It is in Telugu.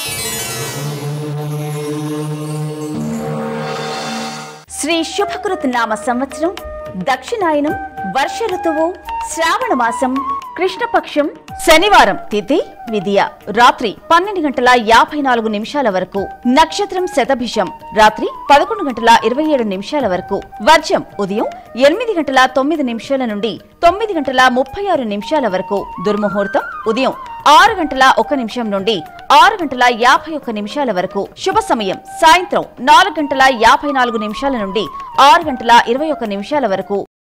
శ్రీ శుభకృత్ నామ సంవత్సరం దక్షిణాయనం వర్ష ఋతువు శ్రావణ మాసం కృష్ణపక్షం శనివారం తిథి విద్య రాత్రి పన్నెండు గంటల యాభై నాలుగు నిమిషాల వరకు నక్షత్రం శతభిషం రాత్రి పదకొండు గంటల ఇరవై ఏడు నిమిషాల వరకు వర్జం ఉదయం ఎనిమిది గంటల తొమ్మిది నిమిషాల నుండి తొమ్మిది గంటల ముప్పై ఆరు నిమిషాల వరకు దుర్ముహూర్తం ఉదయం ఆరు గంటల ఒక నిమిషం నుండి ఆరు గంటల యాభై ఒక్క నిమిషాల వరకు శుభ సమయం సాయంత్రం నాలుగు గంటల యాభై నాలుగు నిమిషాల నుండి ఆరు గంటల ఇరవై ఒక్క నిమిషాల వరకు